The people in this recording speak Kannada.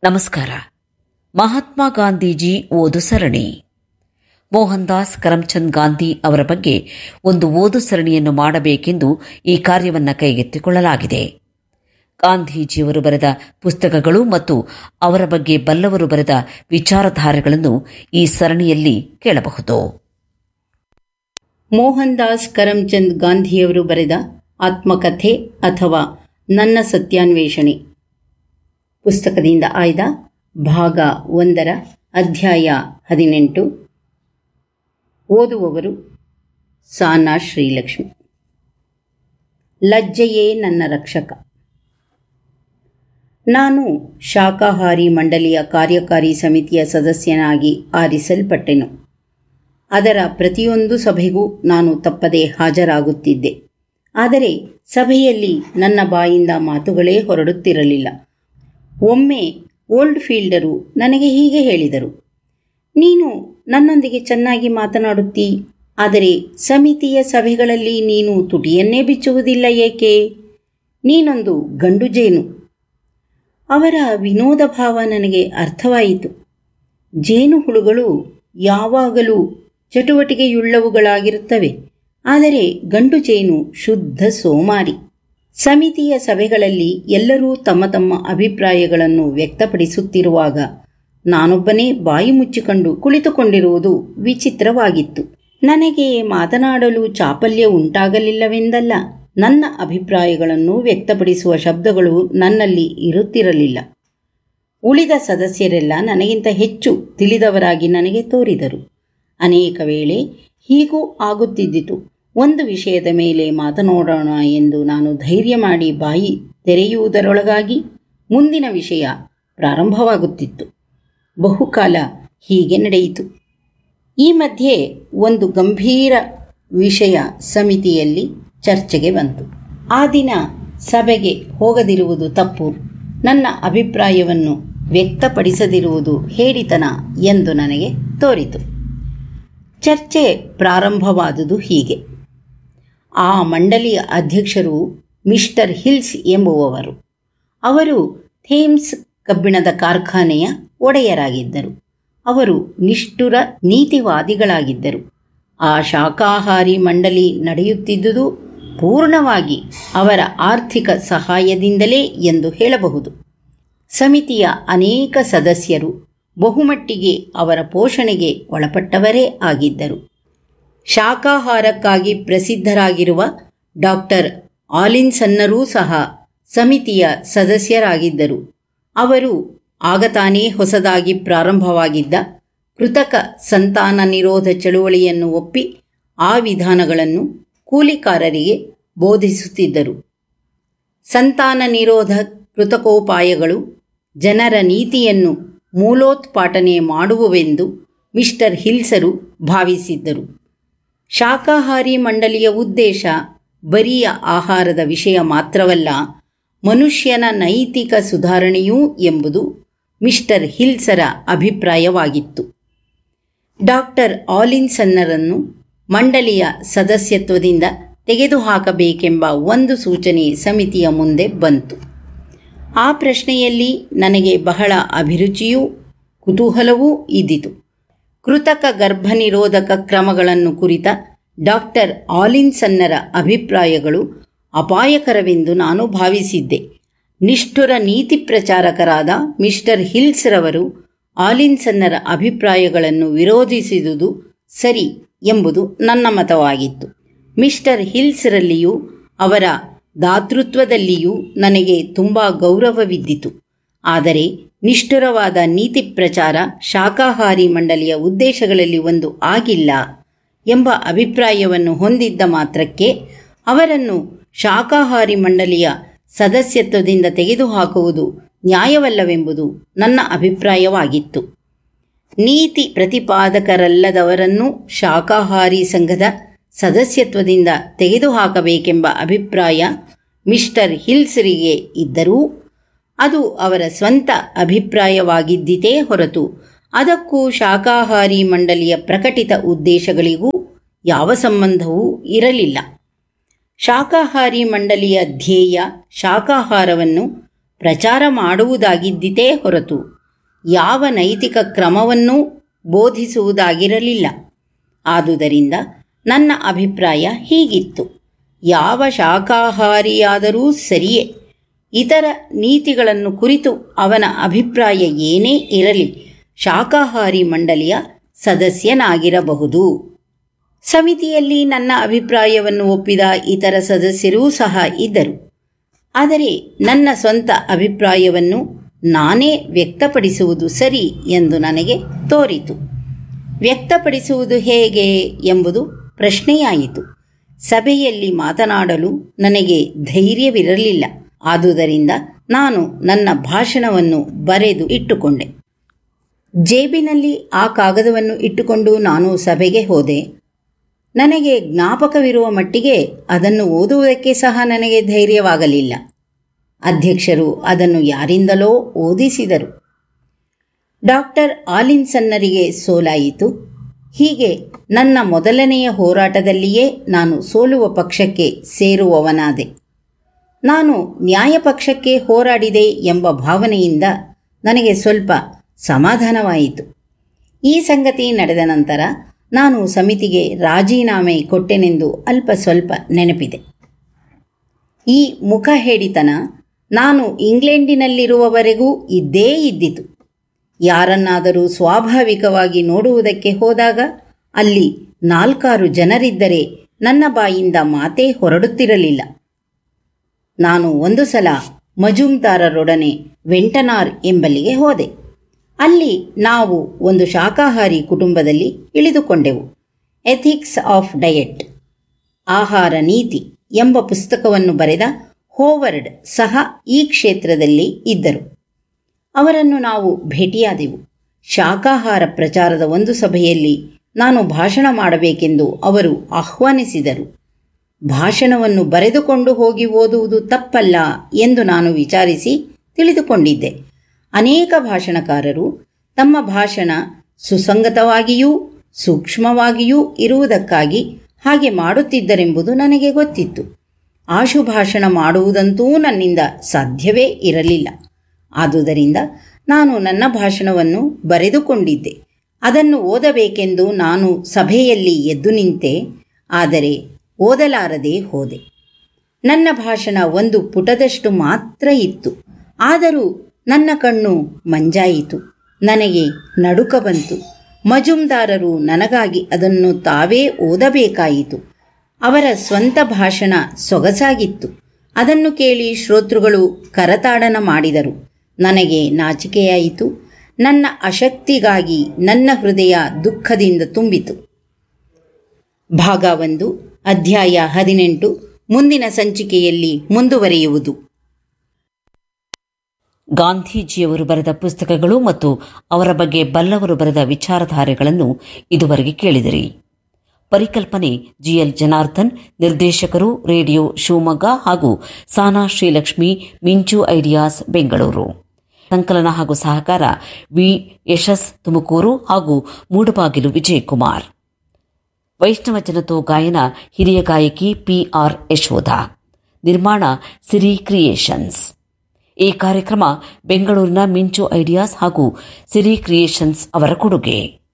ನಮಸ್ಕಾರ ಮಹಾತ್ಮ ಗಾಂಧೀಜಿ ಓದು ಸರಣಿ ಮೋಹನ್ ದಾಸ್ ಕರಮ್ಚಂದ್ ಗಾಂಧಿ ಅವರ ಬಗ್ಗೆ ಒಂದು ಓದು ಸರಣಿಯನ್ನು ಮಾಡಬೇಕೆಂದು ಈ ಕಾರ್ಯವನ್ನು ಕೈಗೆತ್ತಿಕೊಳ್ಳಲಾಗಿದೆ ಗಾಂಧೀಜಿಯವರು ಬರೆದ ಪುಸ್ತಕಗಳು ಮತ್ತು ಅವರ ಬಗ್ಗೆ ಬಲ್ಲವರು ಬರೆದ ವಿಚಾರಧಾರೆಗಳನ್ನು ಈ ಸರಣಿಯಲ್ಲಿ ಕೇಳಬಹುದು ಮೋಹನ್ ದಾಸ್ ಕರಮ್ಚಂದ್ ಗಾಂಧಿಯವರು ಬರೆದ ಆತ್ಮಕಥೆ ಅಥವಾ ನನ್ನ ಸತ್ಯಾನ್ವೇಷಣೆ ಪುಸ್ತಕದಿಂದ ಆಯ್ದ ಭಾಗ ಒಂದರ ಅಧ್ಯಾಯ ಹದಿನೆಂಟು ಓದುವವರು ಸಾನಾ ಶ್ರೀಲಕ್ಷ್ಮಿ ಲಜ್ಜೆಯೇ ನನ್ನ ರಕ್ಷಕ ನಾನು ಶಾಕಾಹಾರಿ ಮಂಡಳಿಯ ಕಾರ್ಯಕಾರಿ ಸಮಿತಿಯ ಸದಸ್ಯನಾಗಿ ಆರಿಸಲ್ಪಟ್ಟೆನು ಅದರ ಪ್ರತಿಯೊಂದು ಸಭೆಗೂ ನಾನು ತಪ್ಪದೆ ಹಾಜರಾಗುತ್ತಿದ್ದೆ ಆದರೆ ಸಭೆಯಲ್ಲಿ ನನ್ನ ಬಾಯಿಂದ ಮಾತುಗಳೇ ಹೊರಡುತ್ತಿರಲಿಲ್ಲ ಒಮ್ಮೆ ಓಲ್ಡ್ ಫೀಲ್ಡರು ನನಗೆ ಹೀಗೆ ಹೇಳಿದರು ನೀನು ನನ್ನೊಂದಿಗೆ ಚೆನ್ನಾಗಿ ಮಾತನಾಡುತ್ತೀ ಆದರೆ ಸಮಿತಿಯ ಸಭೆಗಳಲ್ಲಿ ನೀನು ತುಟಿಯನ್ನೇ ಬಿಚ್ಚುವುದಿಲ್ಲ ಏಕೆ ನೀನೊಂದು ಗಂಡು ಜೇನು ಅವರ ವಿನೋದ ಭಾವ ನನಗೆ ಅರ್ಥವಾಯಿತು ಜೇನುಹುಳುಗಳು ಯಾವಾಗಲೂ ಚಟುವಟಿಕೆಯುಳ್ಳವುಗಳಾಗಿರುತ್ತವೆ ಆದರೆ ಗಂಡು ಜೇನು ಶುದ್ಧ ಸೋಮಾರಿ ಸಮಿತಿಯ ಸಭೆಗಳಲ್ಲಿ ಎಲ್ಲರೂ ತಮ್ಮ ತಮ್ಮ ಅಭಿಪ್ರಾಯಗಳನ್ನು ವ್ಯಕ್ತಪಡಿಸುತ್ತಿರುವಾಗ ನಾನೊಬ್ಬನೇ ಬಾಯಿ ಮುಚ್ಚಿಕೊಂಡು ಕುಳಿತುಕೊಂಡಿರುವುದು ವಿಚಿತ್ರವಾಗಿತ್ತು ನನಗೆ ಮಾತನಾಡಲು ಚಾಪಲ್ಯ ಉಂಟಾಗಲಿಲ್ಲವೆಂದಲ್ಲ ನನ್ನ ಅಭಿಪ್ರಾಯಗಳನ್ನು ವ್ಯಕ್ತಪಡಿಸುವ ಶಬ್ದಗಳು ನನ್ನಲ್ಲಿ ಇರುತ್ತಿರಲಿಲ್ಲ ಉಳಿದ ಸದಸ್ಯರೆಲ್ಲ ನನಗಿಂತ ಹೆಚ್ಚು ತಿಳಿದವರಾಗಿ ನನಗೆ ತೋರಿದರು ಅನೇಕ ವೇಳೆ ಹೀಗೂ ಆಗುತ್ತಿದ್ದಿತು ಒಂದು ವಿಷಯದ ಮೇಲೆ ಮಾತನಾಡೋಣ ಎಂದು ನಾನು ಧೈರ್ಯ ಮಾಡಿ ಬಾಯಿ ತೆರೆಯುವುದರೊಳಗಾಗಿ ಮುಂದಿನ ವಿಷಯ ಪ್ರಾರಂಭವಾಗುತ್ತಿತ್ತು ಬಹುಕಾಲ ಹೀಗೆ ನಡೆಯಿತು ಈ ಮಧ್ಯೆ ಒಂದು ಗಂಭೀರ ವಿಷಯ ಸಮಿತಿಯಲ್ಲಿ ಚರ್ಚೆಗೆ ಬಂತು ಆ ದಿನ ಸಭೆಗೆ ಹೋಗದಿರುವುದು ತಪ್ಪು ನನ್ನ ಅಭಿಪ್ರಾಯವನ್ನು ವ್ಯಕ್ತಪಡಿಸದಿರುವುದು ಹೇಡಿತನ ಎಂದು ನನಗೆ ತೋರಿತು ಚರ್ಚೆ ಪ್ರಾರಂಭವಾದುದು ಹೀಗೆ ಆ ಮಂಡಳಿಯ ಅಧ್ಯಕ್ಷರು ಮಿಸ್ಟರ್ ಹಿಲ್ಸ್ ಎಂಬುವವರು ಅವರು ಥೇಮ್ಸ್ ಕಬ್ಬಿಣದ ಕಾರ್ಖಾನೆಯ ಒಡೆಯರಾಗಿದ್ದರು ಅವರು ನಿಷ್ಠುರ ನೀತಿವಾದಿಗಳಾಗಿದ್ದರು ಆ ಶಾಕಾಹಾರಿ ಮಂಡಳಿ ನಡೆಯುತ್ತಿದ್ದುದು ಪೂರ್ಣವಾಗಿ ಅವರ ಆರ್ಥಿಕ ಸಹಾಯದಿಂದಲೇ ಎಂದು ಹೇಳಬಹುದು ಸಮಿತಿಯ ಅನೇಕ ಸದಸ್ಯರು ಬಹುಮಟ್ಟಿಗೆ ಅವರ ಪೋಷಣೆಗೆ ಒಳಪಟ್ಟವರೇ ಆಗಿದ್ದರು ಶಾಕಾಹಾರಕ್ಕಾಗಿ ಪ್ರಸಿದ್ಧರಾಗಿರುವ ಡಾಕ್ಟರ್ ಆಲಿನ್ಸನ್ನರೂ ಸಹ ಸಮಿತಿಯ ಸದಸ್ಯರಾಗಿದ್ದರು ಅವರು ಆಗತಾನೇ ಹೊಸದಾಗಿ ಪ್ರಾರಂಭವಾಗಿದ್ದ ಕೃತಕ ಸಂತಾನ ನಿರೋಧ ಚಳುವಳಿಯನ್ನು ಒಪ್ಪಿ ಆ ವಿಧಾನಗಳನ್ನು ಕೂಲಿಕಾರರಿಗೆ ಬೋಧಿಸುತ್ತಿದ್ದರು ಸಂತಾನ ನಿರೋಧ ಕೃತಕೋಪಾಯಗಳು ಜನರ ನೀತಿಯನ್ನು ಮೂಲೋತ್ಪಾಟನೆ ಮಾಡುವುವೆಂದು ಮಿಸ್ಟರ್ ಹಿಲ್ಸರು ಭಾವಿಸಿದ್ದರು ಶಾಕಾಹಾರಿ ಮಂಡಳಿಯ ಉದ್ದೇಶ ಬರಿಯ ಆಹಾರದ ವಿಷಯ ಮಾತ್ರವಲ್ಲ ಮನುಷ್ಯನ ನೈತಿಕ ಸುಧಾರಣೆಯೂ ಎಂಬುದು ಮಿಸ್ಟರ್ ಹಿಲ್ಸರ ಅಭಿಪ್ರಾಯವಾಗಿತ್ತು ಡಾಕ್ಟರ್ ಆಲಿನ್ಸನ್ನರನ್ನು ಮಂಡಳಿಯ ಸದಸ್ಯತ್ವದಿಂದ ತೆಗೆದುಹಾಕಬೇಕೆಂಬ ಒಂದು ಸೂಚನೆ ಸಮಿತಿಯ ಮುಂದೆ ಬಂತು ಆ ಪ್ರಶ್ನೆಯಲ್ಲಿ ನನಗೆ ಬಹಳ ಅಭಿರುಚಿಯೂ ಕುತೂಹಲವೂ ಇದ್ದಿತು ಕೃತಕ ಗರ್ಭನಿರೋಧಕ ಕ್ರಮಗಳನ್ನು ಕುರಿತ ಡಾಕ್ಟರ್ ಆಲಿನ್ಸನ್ನರ ಅಭಿಪ್ರಾಯಗಳು ಅಪಾಯಕರವೆಂದು ನಾನು ಭಾವಿಸಿದ್ದೆ ನಿಷ್ಠುರ ನೀತಿ ಪ್ರಚಾರಕರಾದ ಮಿಸ್ಟರ್ ಹಿಲ್ಸ್ರವರು ಆಲಿನ್ಸನ್ನರ ಅಭಿಪ್ರಾಯಗಳನ್ನು ವಿರೋಧಿಸಿದುದು ಸರಿ ಎಂಬುದು ನನ್ನ ಮತವಾಗಿತ್ತು ಮಿಸ್ಟರ್ ಹಿಲ್ಸ್ರಲ್ಲಿಯೂ ಅವರ ದಾತೃತ್ವದಲ್ಲಿಯೂ ನನಗೆ ತುಂಬ ಗೌರವವಿದ್ದಿತು ಆದರೆ ನಿಷ್ಠುರವಾದ ನೀತಿ ಪ್ರಚಾರ ಶಾಕಾಹಾರಿ ಮಂಡಳಿಯ ಉದ್ದೇಶಗಳಲ್ಲಿ ಒಂದು ಆಗಿಲ್ಲ ಎಂಬ ಅಭಿಪ್ರಾಯವನ್ನು ಹೊಂದಿದ್ದ ಮಾತ್ರಕ್ಕೆ ಅವರನ್ನು ಶಾಕಾಹಾರಿ ಮಂಡಳಿಯ ಸದಸ್ಯತ್ವದಿಂದ ತೆಗೆದುಹಾಕುವುದು ನ್ಯಾಯವಲ್ಲವೆಂಬುದು ನನ್ನ ಅಭಿಪ್ರಾಯವಾಗಿತ್ತು ನೀತಿ ಪ್ರತಿಪಾದಕರಲ್ಲದವರನ್ನು ಶಾಕಾಹಾರಿ ಸಂಘದ ಸದಸ್ಯತ್ವದಿಂದ ತೆಗೆದುಹಾಕಬೇಕೆಂಬ ಅಭಿಪ್ರಾಯ ಮಿಸ್ಟರ್ ಹಿಲ್ಸ್ರಿಗೆ ಇದ್ದರೂ ಅದು ಅವರ ಸ್ವಂತ ಅಭಿಪ್ರಾಯವಾಗಿದ್ದಿತೇ ಹೊರತು ಅದಕ್ಕೂ ಶಾಕಾಹಾರಿ ಮಂಡಳಿಯ ಪ್ರಕಟಿತ ಉದ್ದೇಶಗಳಿಗೂ ಯಾವ ಸಂಬಂಧವೂ ಇರಲಿಲ್ಲ ಶಾಕಾಹಾರಿ ಮಂಡಳಿಯ ಧ್ಯೇಯ ಶಾಕಾಹಾರವನ್ನು ಪ್ರಚಾರ ಮಾಡುವುದಾಗಿದ್ದಿತೇ ಹೊರತು ಯಾವ ನೈತಿಕ ಕ್ರಮವನ್ನೂ ಬೋಧಿಸುವುದಾಗಿರಲಿಲ್ಲ ಆದುದರಿಂದ ನನ್ನ ಅಭಿಪ್ರಾಯ ಹೀಗಿತ್ತು ಯಾವ ಶಾಕಾಹಾರಿಯಾದರೂ ಸರಿಯೇ ಇತರ ನೀತಿಗಳನ್ನು ಕುರಿತು ಅವನ ಅಭಿಪ್ರಾಯ ಏನೇ ಇರಲಿ ಶಾಕಾಹಾರಿ ಮಂಡಳಿಯ ಸದಸ್ಯನಾಗಿರಬಹುದು ಸಮಿತಿಯಲ್ಲಿ ನನ್ನ ಅಭಿಪ್ರಾಯವನ್ನು ಒಪ್ಪಿದ ಇತರ ಸದಸ್ಯರೂ ಸಹ ಇದ್ದರು ಆದರೆ ನನ್ನ ಸ್ವಂತ ಅಭಿಪ್ರಾಯವನ್ನು ನಾನೇ ವ್ಯಕ್ತಪಡಿಸುವುದು ಸರಿ ಎಂದು ನನಗೆ ತೋರಿತು ವ್ಯಕ್ತಪಡಿಸುವುದು ಹೇಗೆ ಎಂಬುದು ಪ್ರಶ್ನೆಯಾಯಿತು ಸಭೆಯಲ್ಲಿ ಮಾತನಾಡಲು ನನಗೆ ಧೈರ್ಯವಿರಲಿಲ್ಲ ಆದುದರಿಂದ ನಾನು ನನ್ನ ಭಾಷಣವನ್ನು ಬರೆದು ಇಟ್ಟುಕೊಂಡೆ ಜೇಬಿನಲ್ಲಿ ಆ ಕಾಗದವನ್ನು ಇಟ್ಟುಕೊಂಡು ನಾನು ಸಭೆಗೆ ಹೋದೆ ನನಗೆ ಜ್ಞಾಪಕವಿರುವ ಮಟ್ಟಿಗೆ ಅದನ್ನು ಓದುವುದಕ್ಕೆ ಸಹ ನನಗೆ ಧೈರ್ಯವಾಗಲಿಲ್ಲ ಅಧ್ಯಕ್ಷರು ಅದನ್ನು ಯಾರಿಂದಲೋ ಓದಿಸಿದರು ಡಾಕ್ಟರ್ ಆಲಿನ್ಸನ್ನರಿಗೆ ಸೋಲಾಯಿತು ಹೀಗೆ ನನ್ನ ಮೊದಲನೆಯ ಹೋರಾಟದಲ್ಲಿಯೇ ನಾನು ಸೋಲುವ ಪಕ್ಷಕ್ಕೆ ಸೇರುವವನಾದೆ ನಾನು ನ್ಯಾಯ ಪಕ್ಷಕ್ಕೆ ಹೋರಾಡಿದೆ ಎಂಬ ಭಾವನೆಯಿಂದ ನನಗೆ ಸ್ವಲ್ಪ ಸಮಾಧಾನವಾಯಿತು ಈ ಸಂಗತಿ ನಡೆದ ನಂತರ ನಾನು ಸಮಿತಿಗೆ ರಾಜೀನಾಮೆ ಕೊಟ್ಟೆನೆಂದು ಅಲ್ಪ ಸ್ವಲ್ಪ ನೆನಪಿದೆ ಈ ಮುಖ ಹೇಳಿತನ ನಾನು ಇಂಗ್ಲೆಂಡಿನಲ್ಲಿರುವವರೆಗೂ ಇದ್ದೇ ಇದ್ದಿತು ಯಾರನ್ನಾದರೂ ಸ್ವಾಭಾವಿಕವಾಗಿ ನೋಡುವುದಕ್ಕೆ ಹೋದಾಗ ಅಲ್ಲಿ ನಾಲ್ಕಾರು ಜನರಿದ್ದರೆ ನನ್ನ ಬಾಯಿಂದ ಮಾತೇ ಹೊರಡುತ್ತಿರಲಿಲ್ಲ ನಾನು ಒಂದು ಸಲ ಮಜುಮ್ದಾರರೊಡನೆ ವೆಂಟನಾರ್ ಎಂಬಲ್ಲಿಗೆ ಹೋದೆ ಅಲ್ಲಿ ನಾವು ಒಂದು ಶಾಕಾಹಾರಿ ಕುಟುಂಬದಲ್ಲಿ ಇಳಿದುಕೊಂಡೆವು ಎಥಿಕ್ಸ್ ಆಫ್ ಡಯಟ್ ಆಹಾರ ನೀತಿ ಎಂಬ ಪುಸ್ತಕವನ್ನು ಬರೆದ ಹೋವರ್ಡ್ ಸಹ ಈ ಕ್ಷೇತ್ರದಲ್ಲಿ ಇದ್ದರು ಅವರನ್ನು ನಾವು ಭೇಟಿಯಾದೆವು ಶಾಕಾಹಾರ ಪ್ರಚಾರದ ಒಂದು ಸಭೆಯಲ್ಲಿ ನಾನು ಭಾಷಣ ಮಾಡಬೇಕೆಂದು ಅವರು ಆಹ್ವಾನಿಸಿದರು ಭಾಷಣವನ್ನು ಬರೆದುಕೊಂಡು ಹೋಗಿ ಓದುವುದು ತಪ್ಪಲ್ಲ ಎಂದು ನಾನು ವಿಚಾರಿಸಿ ತಿಳಿದುಕೊಂಡಿದ್ದೆ ಅನೇಕ ಭಾಷಣಕಾರರು ತಮ್ಮ ಭಾಷಣ ಸುಸಂಗತವಾಗಿಯೂ ಸೂಕ್ಷ್ಮವಾಗಿಯೂ ಇರುವುದಕ್ಕಾಗಿ ಹಾಗೆ ಮಾಡುತ್ತಿದ್ದರೆಂಬುದು ನನಗೆ ಗೊತ್ತಿತ್ತು ಆಶುಭಾಷಣ ಮಾಡುವುದಂತೂ ನನ್ನಿಂದ ಸಾಧ್ಯವೇ ಇರಲಿಲ್ಲ ಆದುದರಿಂದ ನಾನು ನನ್ನ ಭಾಷಣವನ್ನು ಬರೆದುಕೊಂಡಿದ್ದೆ ಅದನ್ನು ಓದಬೇಕೆಂದು ನಾನು ಸಭೆಯಲ್ಲಿ ಎದ್ದು ನಿಂತೆ ಆದರೆ ಓದಲಾರದೆ ಹೋದೆ ನನ್ನ ಭಾಷಣ ಒಂದು ಪುಟದಷ್ಟು ಮಾತ್ರ ಇತ್ತು ಆದರೂ ನನ್ನ ಕಣ್ಣು ಮಂಜಾಯಿತು ನನಗೆ ನಡುಕ ಬಂತು ಮಜುಮ್ದಾರರು ನನಗಾಗಿ ಅದನ್ನು ತಾವೇ ಓದಬೇಕಾಯಿತು ಅವರ ಸ್ವಂತ ಭಾಷಣ ಸೊಗಸಾಗಿತ್ತು ಅದನ್ನು ಕೇಳಿ ಶ್ರೋತೃಗಳು ಕರತಾಡನ ಮಾಡಿದರು ನನಗೆ ನಾಚಿಕೆಯಾಯಿತು ನನ್ನ ಅಶಕ್ತಿಗಾಗಿ ನನ್ನ ಹೃದಯ ದುಃಖದಿಂದ ತುಂಬಿತು ಭಾಗ ಒಂದು ಅಧ್ಯಾಯ ಹದಿನೆಂಟು ಮುಂದಿನ ಸಂಚಿಕೆಯಲ್ಲಿ ಮುಂದುವರಿಯುವುದು ಗಾಂಧೀಜಿಯವರು ಬರೆದ ಪುಸ್ತಕಗಳು ಮತ್ತು ಅವರ ಬಗ್ಗೆ ಬಲ್ಲವರು ಬರೆದ ವಿಚಾರಧಾರೆಗಳನ್ನು ಇದುವರೆಗೆ ಕೇಳಿದಿರಿ ಪರಿಕಲ್ಪನೆ ಜಿಎಲ್ ಜನಾರ್ದನ್ ನಿರ್ದೇಶಕರು ರೇಡಿಯೋ ಶಿವಮೊಗ್ಗ ಹಾಗೂ ಸಾನಾ ಶ್ರೀಲಕ್ಷ್ಮಿ ಮಿಂಚು ಐಡಿಯಾಸ್ ಬೆಂಗಳೂರು ಸಂಕಲನ ಹಾಗೂ ಸಹಕಾರ ವಿ ಯಶಸ್ ತುಮಕೂರು ಹಾಗೂ ಮೂಡಬಾಗಿಲು ವಿಜಯಕುಮಾರ್ ವೈಷ್ಣವ ಜನತೋ ಗಾಯನ ಹಿರಿಯ ಗಾಯಕಿ ಪಿಆರ್ ಯಶೋಧ ನಿರ್ಮಾಣ ಸಿರಿ ಕ್ರಿಯೇಷನ್ಸ್ ಈ ಕಾರ್ಯಕ್ರಮ ಬೆಂಗಳೂರಿನ ಮಿಂಚು ಐಡಿಯಾಸ್ ಹಾಗೂ ಸಿರಿ ಕ್ರಿಯೇಷನ್ಸ್ ಅವರ ಕೊಡುಗೆ